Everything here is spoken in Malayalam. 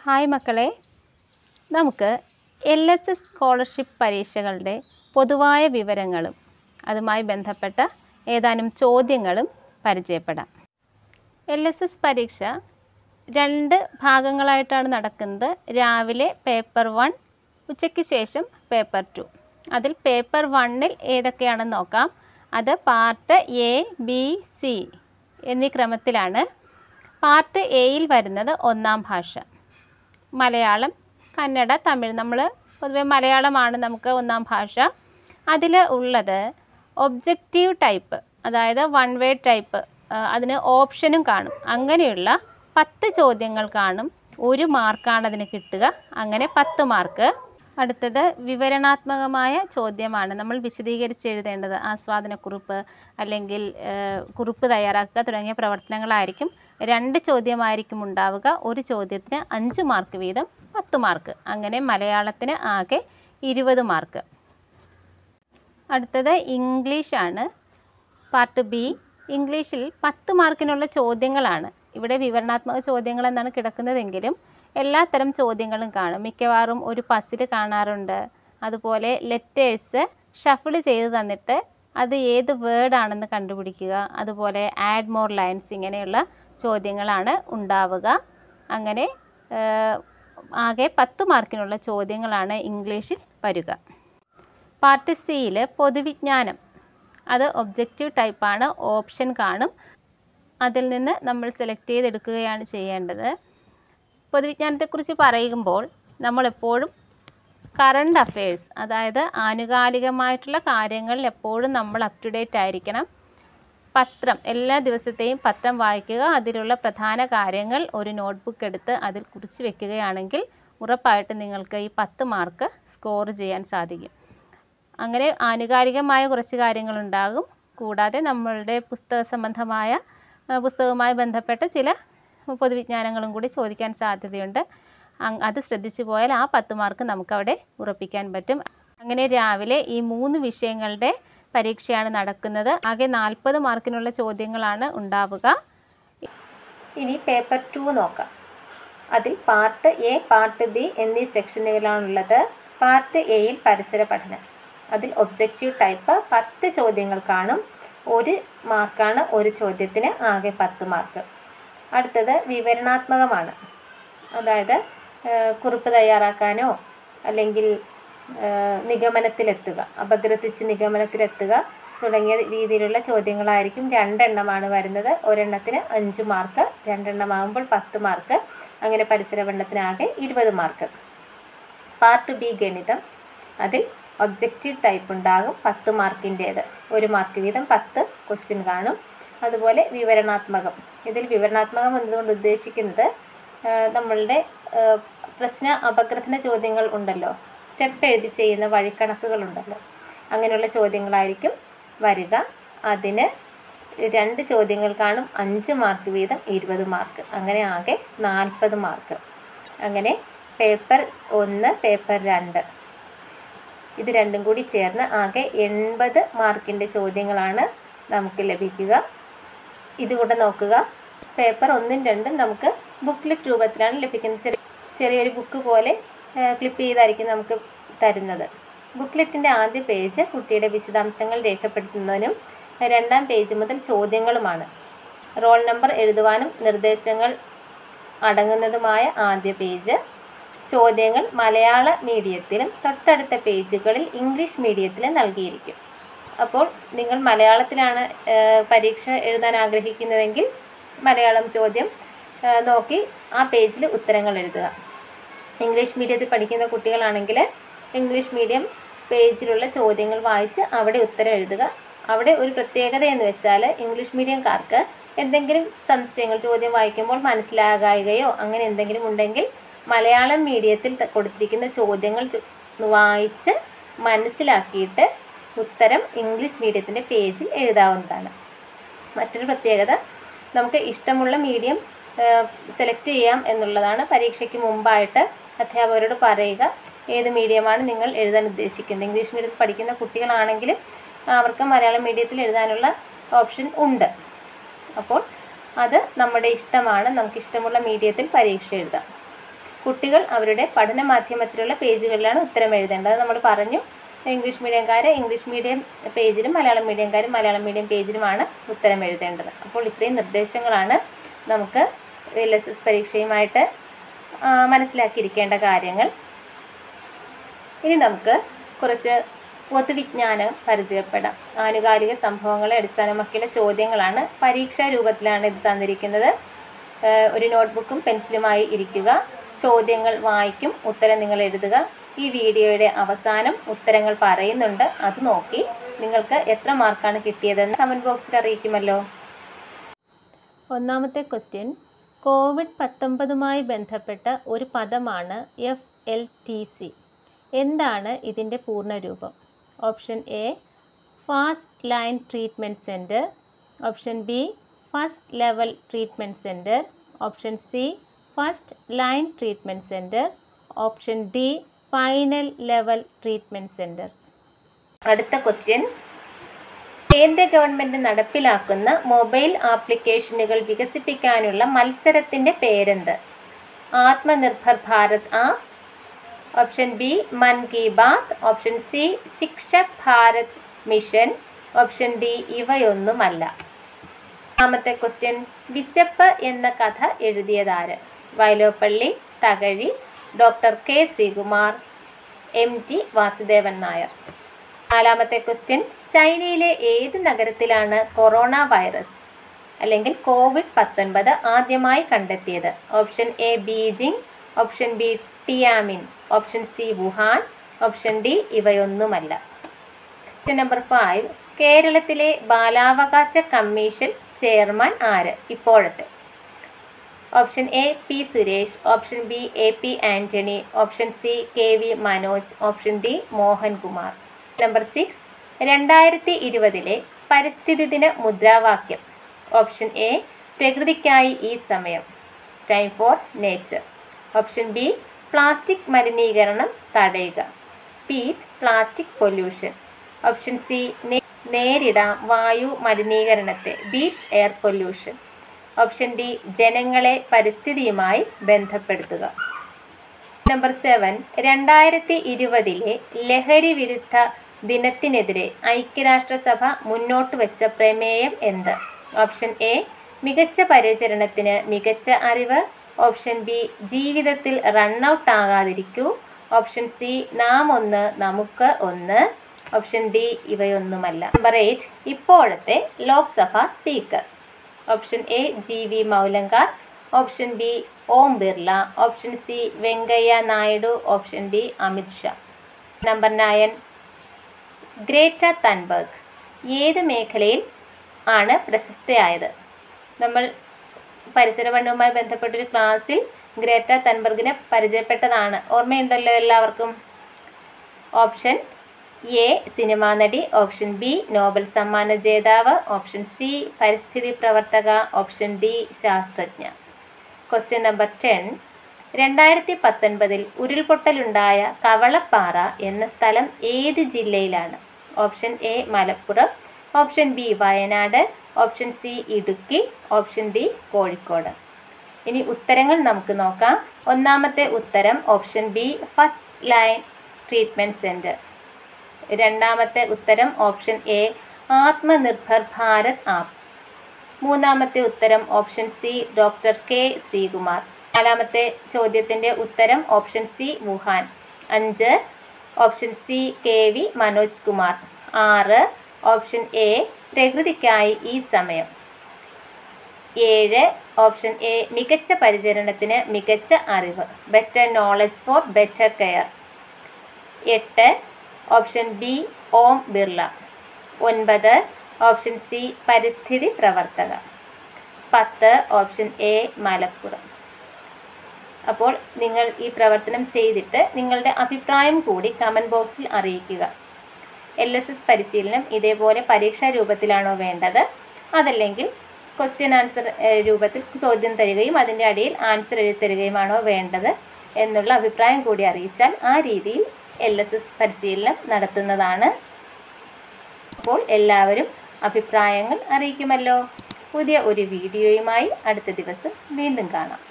ഹായ് മക്കളെ നമുക്ക് എൽ എസ് എസ് സ്കോളർഷിപ്പ് പരീക്ഷകളുടെ പൊതുവായ വിവരങ്ങളും അതുമായി ബന്ധപ്പെട്ട ഏതാനും ചോദ്യങ്ങളും പരിചയപ്പെടാം എൽ എസ് എസ് പരീക്ഷ രണ്ട് ഭാഗങ്ങളായിട്ടാണ് നടക്കുന്നത് രാവിലെ പേപ്പർ വൺ ഉച്ചയ്ക്ക് ശേഷം പേപ്പർ ടു അതിൽ പേപ്പർ വണ്ണിൽ ഏതൊക്കെയാണെന്ന് നോക്കാം അത് പാർട്ട് എ ബി സി എന്നീ ക്രമത്തിലാണ് പാർട്ട് എയിൽ വരുന്നത് ഒന്നാം ഭാഷ മലയാളം കന്നഡ തമിഴ് നമ്മൾ പൊതുവെ മലയാളമാണ് നമുക്ക് ഒന്നാം ഭാഷ അതിൽ ഉള്ളത് ഒബ്ജക്റ്റീവ് ടൈപ്പ് അതായത് വൺ വേ ടൈപ്പ് അതിന് ഓപ്ഷനും കാണും അങ്ങനെയുള്ള പത്ത് ചോദ്യങ്ങൾ കാണും ഒരു മാർക്കാണ് അതിന് കിട്ടുക അങ്ങനെ പത്ത് മാർക്ക് അടുത്തത് വിവരണാത്മകമായ ചോദ്യമാണ് നമ്മൾ വിശദീകരിച്ച് എഴുതേണ്ടത് ആസ്വാദനക്കുറിപ്പ് അല്ലെങ്കിൽ ഏഹ്, കുറിപ്പ് തയ്യാറാക്കുക തുടങ്ങിയ പ്രവർത്തനങ്ങളായിരിക്കും രണ്ട് ചോദ്യമായിരിക്കും ഉണ്ടാവുക ഒരു ചോദ്യത്തിന് അഞ്ച് മാർക്ക് വീതം പത്ത് മാർക്ക് അങ്ങനെ മലയാളത്തിന് ആകെ ഇരുപത് മാർക്ക് അടുത്തത് ഇംഗ്ലീഷാണ് പാർട്ട് ബി ഇംഗ്ലീഷിൽ പത്ത് മാർക്കിനുള്ള ചോദ്യങ്ങളാണ് ഇവിടെ വിവരണാത്മക ചോദ്യങ്ങൾ എന്നാണ് കിടക്കുന്നതെങ്കിലും എല്ലാത്തരം ചോദ്യങ്ങളും കാണും മിക്കവാറും ഒരു പസിൽ കാണാറുണ്ട് അതുപോലെ ലെറ്റേഴ്സ് ഷഫിൾ ചെയ്ത് തന്നിട്ട് അത് ഏത് വേർഡാണെന്ന് കണ്ടുപിടിക്കുക അതുപോലെ ആഡ് മോർ ലൈൻസ് ഇങ്ങനെയുള്ള ചോദ്യങ്ങളാണ് ഉണ്ടാവുക അങ്ങനെ ഏഹ്, ആകെ പത്ത് മാർക്കിനുള്ള ചോദ്യങ്ങളാണ് ഇംഗ്ലീഷിൽ വരിക പാർട്ട് സിയിൽ പൊതുവിജ്ഞാനം അത് ഒബ്ജക്റ്റീവ് ടൈപ്പാണ് ഓപ്ഷൻ കാണും അതിൽ നിന്ന് നമ്മൾ സെലക്ട് ചെയ്തെടുക്കുകയാണ് ചെയ്യേണ്ടത് പൊതുവിജ്ഞാനത്തെക്കുറിച്ച് പറയുമ്പോൾ നമ്മളെപ്പോഴും കറണ്ട് അഫയേഴ്സ് അതായത് ആനുകാലികമായിട്ടുള്ള കാര്യങ്ങളിൽ എപ്പോഴും നമ്മൾ അപ് ടു ഡേറ്റ് ആയിരിക്കണം പത്രം എല്ലാ ദിവസത്തെയും പത്രം വായിക്കുക അതിലുള്ള പ്രധാന കാര്യങ്ങൾ ഒരു നോട്ട്ബുക്ക് എടുത്ത് അതിൽ കുറിച്ച് വെക്കുകയാണെങ്കിൽ ഉറപ്പായിട്ടും നിങ്ങൾക്ക് ഈ പത്ത് മാർക്ക് സ്കോർ ചെയ്യാൻ സാധിക്കും അങ്ങനെ ആനുകാലികമായ കുറച്ച് കാര്യങ്ങളുണ്ടാകും കൂടാതെ നമ്മളുടെ പുസ്തക സംബന്ധമായ ആ, പുസ്തകവുമായി ബന്ധപ്പെട്ട ചില പൊതുവിജ്ഞാനങ്ങളും കൂടി ചോദിക്കാൻ സാധ്യതയുണ്ട് അങ് അത് ശ്രദ്ധിച്ചു പോയാൽ ആ പത്ത് മാർക്ക് നമുക്കവിടെ ഉറപ്പിക്കാൻ പറ്റും അങ്ങനെ രാവിലെ ഈ മൂന്ന് വിഷയങ്ങളുടെ പരീക്ഷയാണ് നടക്കുന്നത് ആകെ നാൽപ്പത് മാർക്കിനുള്ള ചോദ്യങ്ങളാണ് ഉണ്ടാവുക ഇനി പേപ്പർ ടു നോക്കാം അതിൽ പാർട്ട് എ പാർട്ട് ബി എന്നീ സെക്ഷനുകളാണുള്ളത് പാർട്ട് എയിൽ പരിസര പഠനം അതിൽ ഒബ്ജക്റ്റീവ് ടൈപ്പ് പത്ത് ചോദ്യങ്ങൾ കാണും ഒരു മാർക്കാണ് ഒരു ചോദ്യത്തിന് ആകെ പത്ത് മാർക്ക് അടുത്തത് വിവരണാത്മകമാണ് അതായത് ഏഹ്, കുറിപ്പ് തയ്യാറാക്കാനോ അല്ലെങ്കിൽ ഏഹ്, നിഗമനത്തിലെത്തുക അപഗ്രഥിച്ച് നിഗമനത്തിലെത്തുക തുടങ്ങിയ രീതിയിലുള്ള ചോദ്യങ്ങളായിരിക്കും രണ്ടെണ്ണമാണ് വരുന്നത് ഒരെണ്ണത്തിന് അഞ്ച് മാർക്ക് രണ്ടെണ്ണമാകുമ്പോൾ പത്ത് മാർക്ക് അങ്ങനെ പരിസര പഠനത്തിനാകെ ഇരുപത് മാർക്ക് പാർട്ട് ബി ഗണിതം അതിൽ ഒബ്ജക്റ്റീവ് ടൈപ്പ് ഉണ്ടാകും പത്ത് മാർക്കിൻ്റേത് ഒരു മാർക്ക് വീതം പത്ത് ക്വസ്റ്റ്യൻ കാണും അതുപോലെ വിവരണാത്മകം ഇതിൽ വിവരണാത്മകം എന്നതുകൊണ്ട് ഉദ്ദേശിക്കുന്നത് ആ, നമ്മളുടെ ആ, പ്രശ്ന അപഗ്രഥന ചോദ്യങ്ങൾ ഉണ്ടല്ലോ സ്റ്റെപ്പ് എഴുതി ചെയ്യുന്ന വഴിക്കണക്കുകളുണ്ടല്ലോ അങ്ങനെയുള്ള ചോദ്യങ്ങളായിരിക്കും വരിക അതിന് രണ്ട് ചോദ്യങ്ങൾ കാണും അഞ്ച് മാർക്ക് വീതം ഇരുപത് മാർക്ക് അങ്ങനെ ആകെ നാൽപ്പത് മാർക്ക് അങ്ങനെ പേപ്പർ ഒന്ന് പേപ്പർ രണ്ട് ഇത് രണ്ടും കൂടി ചേർന്ന് ആകെ എൺപത് മാർക്കിൻ്റെ ചോദ്യങ്ങളാണ് നമുക്ക് ലഭിക്കുക ഇതുകൂടെ നോക്കുക പേപ്പർ ഒന്നും രണ്ടും നമുക്ക് ബുക്ക്ലെറ്റ് രൂപത്തിലാണ് ലഭിക്കുന്നത് ചെറിയ ചെറിയൊരു ബുക്ക് പോലെ ക്ലിപ്പ് ചെയ്തായിരിക്കും നമുക്ക് തരുന്നത് ബുക്ക്ലെറ്റിൻ്റെ ആദ്യ പേജ് കുട്ടിയുടെ വിശദാംശങ്ങൾ രേഖപ്പെടുത്തുന്നതിനും രണ്ടാം പേജ് മുതൽ ചോദ്യങ്ങളുമാണ് റോൾ നമ്പർ എഴുതുവാനും നിർദ്ദേശങ്ങൾ അടങ്ങുന്നതുമായ ആദ്യ പേജ് ചോദ്യങ്ങൾ മലയാള മീഡിയത്തിലും തൊട്ടടുത്ത പേജുകളിൽ ഇംഗ്ലീഷ് മീഡിയത്തിലും നൽകിയിരിക്കും അപ്പോൾ നിങ്ങൾ മലയാളത്തിലാണ് ഏഹ്, പരീക്ഷ എഴുതാൻ ആഗ്രഹിക്കുന്നതെങ്കിൽ മലയാളം ചോദ്യം ഏഹ്, നോക്കി ആ പേജിൽ ഉത്തരങ്ങൾ എഴുതുക ഇംഗ്ലീഷ് മീഡിയത്തിൽ പഠിക്കുന്ന കുട്ടികളാണെങ്കിൽ ഇംഗ്ലീഷ് മീഡിയം പേജിലുള്ള ചോദ്യങ്ങൾ വായിച്ച് അവിടെ ഉത്തരം എഴുതുക അവിടെ ഒരു പ്രത്യേകത എന്ന് വെച്ചാൽ ഇംഗ്ലീഷ് മീഡിയംകാർക്ക് എന്തെങ്കിലും സംശയങ്ങൾ ചോദ്യം വായിക്കുമ്പോൾ മനസ്സിലാകായികയോ അങ്ങനെ എന്തെങ്കിലും ഉണ്ടെങ്കിൽ മലയാളം മീഡിയത്തിൽ ത- കൊടുത്തിരിക്കുന്ന ചോദ്യങ്ങൾ ചോ- വായിച്ച് മനസ്സിലാക്കിയിട്ട് ഉത്തരം ഇംഗ്ലീഷ് മീഡിയത്തിൻ്റെ പേജിൽ എഴുതാവുന്നതാണ് മറ്റൊരു പ്രത്യേകത നമുക്ക് ഇഷ്ടമുള്ള മീഡിയം സെലക്ട് ചെയ്യാം എന്നുള്ളതാണ് പരീക്ഷയ്ക്ക് മുമ്പായിട്ട് അധ്യാപകരോട് പറയുക ഏത് മീഡിയമാണ് നിങ്ങൾ എഴുതാൻ ഉദ്ദേശിക്കുന്നത് ഇംഗ്ലീഷ് മീഡിയത്തിൽ പഠിക്കുന്ന കുട്ടികളാണെങ്കിൽ അവർക്ക് മലയാളം മീഡിയത്തിൽ എഴുതാനുള്ള ഓപ്ഷൻ ഉണ്ട് അപ്പോൾ അത് നമ്മുടെ ഇഷ്ടമാണ് നമുക്ക് ഇഷ്ടമുള്ള മീഡിയത്തിൽ പരീക്ഷ എഴുതാം കുട്ടികൾ അവരുടെ പഠന മാധ്യമത്തിലുള്ള പേജുകളിലാണ് ഉത്തരം എഴുതേണ്ടത് അത് നമ്മൾ പറഞ്ഞു ഇംഗ്ലീഷ് മീഡിയംകാർ ഇംഗ്ലീഷ് മീഡിയം പേജിലും മലയാളം മീഡിയംകാർ മലയാളം മീഡിയം പേജിലുമാണ് ഉത്തരം എഴുതേണ്ടത് അപ്പോൾ ഇത്രയും നിർദ്ദേശങ്ങളാണ് നമുക്ക് എൽ എസ് എസ് പരീക്ഷയുമായിട്ട് ആ, മനസ്സിലാക്കിയിരിക്കേണ്ട കാര്യങ്ങൾ ഇനി നമുക്ക് കുറച്ച് പൊതുവിജ്ഞാനം പരിചയപ്പെടാം ആനുകാലിക സംഭവങ്ങളെ അടിസ്ഥാനമാക്കിയുള്ള ചോദ്യങ്ങളാണ് പരീക്ഷാ രൂപത്തിലാണ് ഇത് തന്നിരിക്കുന്നത് ഏഹ് ഒരു നോട്ട്ബുക്കും പെൻസിലുമായി ഇരിക്കുക ചോദ്യങ്ങൾ വായിക്കും ഉത്തരം നിങ്ങൾ എഴുതുക ഈ വീഡിയോയുടെ അവസാനം ഉത്തരങ്ങൾ പറയുന്നുണ്ട് അത് നോക്കി നിങ്ങൾക്ക് എത്ര മാർക്കാണ് കിട്ടിയതെന്ന് കമൻറ്റ് ബോക്സിൽ അറിയിക്കുമല്ലോ ഒന്നാമത്തെ ക്വസ്റ്റ്യൻ കോവിഡ് പത്തൊമ്പതുമായി ബന്ധപ്പെട്ട ഒരു പദമാണ് എഫ് എൽ ടി സി എന്താണ് ഇതിൻ്റെ പൂർണ്ണരൂപം option A fast line treatment centre option B first level treatment centre option C first line treatment centre option D final level treatment centre അടുത്ത ക്വസ്റ്റ്യൻ കേന്ദ്ര ഗവൺമെൻറ് നടപ്പിലാക്കുന്ന മൊബൈൽ ആപ്ലിക്കേഷനുകൾ വികസിപ്പിക്കാനുള്ള മത്സരത്തിൻ്റെ പേരെന്ത് Atmanirbhar Bharat app option B Mann Ki Baat option C Shikshak Bharat mission option D ഇവയൊന്നുമല്ല രണ്ടാമത്തെ ക്വസ്റ്റ്യൻ വിശപ്പ് എന്ന കഥ എഴുതിയതാര് Vyloppilli Thakazhi doctor K Sreekumar M T Vasudevan Nair നാലാമത്തെ ക്വസ്റ്റ്യൻ ചൈനയിലെ ഏത് നഗരത്തിലാണ് കൊറോണ വൈറസ് അല്ലെങ്കിൽ കോവിഡ് പത്തൊൻപത് ആദ്യമായി കണ്ടെത്തിയത് option A Beijing option B Tianjin option C Wuhan option D ഇവയൊന്നുമല്ല ക്വസ്റ്റ്യൻ നമ്പർ ഫൈവ് കേരളത്തിലെ ബാലാവകാശ കമ്മീഷൻ ചെയർമാൻ ആര് ഇപ്പോഴത്തെ option A P Suresh option B A P Antony option C K V Manoj option D Mohankumar number six രണ്ടായിരത്തി ഇരുപതിലെ പരിസ്ഥിതി ദിന മുദ്രാവാക്യം ഓപ്ഷൻ എ പ്രകൃതിക്കായി ഈ സമയം time for nature option B plastic മലിനീകരണം തടയുക beat plastic pollution option C നേരിടാം വായു മലിനീകരണത്തെ beat air pollution option D ജനങ്ങളെ പരിസ്ഥിതിയുമായി ബന്ധപ്പെടുത്തുക നമ്പർ സെവൻ രണ്ടായിരത്തി ഇരുപതിലെ ലഹരി വിരുദ്ധ ദിനത്തിനെതിരെ ഐക്യരാഷ്ട്രസഭ മുന്നോട്ട് വെച്ച പ്രമേയം എന്ത് ഓപ്ഷൻ എ മികച്ച പരിചരണത്തിന് മികച്ച അറിവ് ഓപ്ഷൻ ബി ജീവിതത്തിൽ റണ്ണൗട്ട് ആകാതിരിക്കൂ ഓപ്ഷൻ സി നാം ഒന്ന് നമുക്ക് ഒന്ന് ഓപ്ഷൻ ഡി ഇവയൊന്നുമല്ല നമ്പർ എയ്റ്റ് ഇപ്പോഴത്തെ Lok Sabha speaker option A G V Mavalankar option B Om Birla option C Venkaiah Naidu option D Amit Shah number nine Greta Thunberg ഏത് മേഖലയിൽ ആണ് പ്രശസ്തയായത് നമ്മൾ പരിസര പഠനവുമായി ബന്ധപ്പെട്ടൊരു ക്ലാസ്സിൽ ഗ്രേറ്റ തൻബർഗിനെ പരിചയപ്പെട്ടതാണ് ഓർമ്മയുണ്ടല്ലോ എല്ലാവർക്കും ഓപ്ഷൻ എ സിനിമാ നടി ഓപ്ഷൻ ബി നോബൽ സമ്മാന ജേതാവ് ഓപ്ഷൻ സി പരിസ്ഥിതി പ്രവർത്തക ഓപ്ഷൻ ഡി ശാസ്ത്രജ്ഞ ക്വസ്റ്റ്യൻ നമ്പർ ടെൻ രണ്ടായിരത്തി പത്തൊൻപതിൽ ഉരുൾപൊട്ടലുണ്ടായ കവളപ്പാറ എന്ന സ്ഥലം ഏത് ജില്ലയിലാണ് option A Malappuram option B Wayanad option C Idukki option D Kozhikode ഇനി ഉത്തരങ്ങൾ നമുക്ക് നോക്കാം ഒന്നാമത്തെ ഉത്തരം option B first line treatment centre രണ്ടാമത്തെ ഉത്തരം option A Atmanirbhar Bharat app മൂന്നാമത്തെ ഉത്തരം option C doctor K Sreekumar നാലാമത്തെ ചോദ്യത്തിൻ്റെ ഉത്തരം ഓപ്ഷൻ സി വുഹാൻ അഞ്ച് option C K V Manoj Kumar ആറ് ഓപ്ഷൻ എ പ്രകൃതിക്കായി ഈ സമയം ഏഴ് ഓപ്ഷൻ എ മികച്ച പരിചരണത്തിന് മികച്ച അറിവ് better knowledge for better care എട്ട് ഓപ്ഷൻ ബി ഓം ബിർള ഒൻപത് ഓപ്ഷൻ സി പരിസ്ഥിതി പ്രവർത്തക പത്ത് ഓപ്ഷൻ എ മലപ്പുറം അപ്പോൾ നിങ്ങൾ ഈ പ്രവർത്തനം ചെയ്തിട്ട് നിങ്ങളുടെ അഭിപ്രായം കൂടി കമൻറ്റ് ബോക്സിൽ അറിയിക്കുക എൽ എസ് എസ് പരിശീലനം ഇതേപോലെ പരീക്ഷാ രൂപത്തിലാണോ വേണ്ടത് അതല്ലെങ്കിൽ ക്വസ്റ്റ്യൻ ആൻസർ ഏഹ്, രൂപത്തിൽ ചോദ്യം തരികയും അതിൻ്റെ അടിയിൽ ആൻസർ എഴുതി തരികയുമാണോ വേണ്ടത് എന്നുള്ള അഭിപ്രായം കൂടി അറിയിച്ചാൽ ആ രീതിയിൽ എൽ എസ് എസ് പരിശീലനം നടത്തുന്നതാണ് അപ്പോൾ എല്ലാവരും അഭിപ്രായങ്ങൾ അറിയിക്കുമല്ലോ പുതിയ ഒരു വീഡിയോയുമായി അടുത്ത ദിവസം വീണ്ടും കാണാം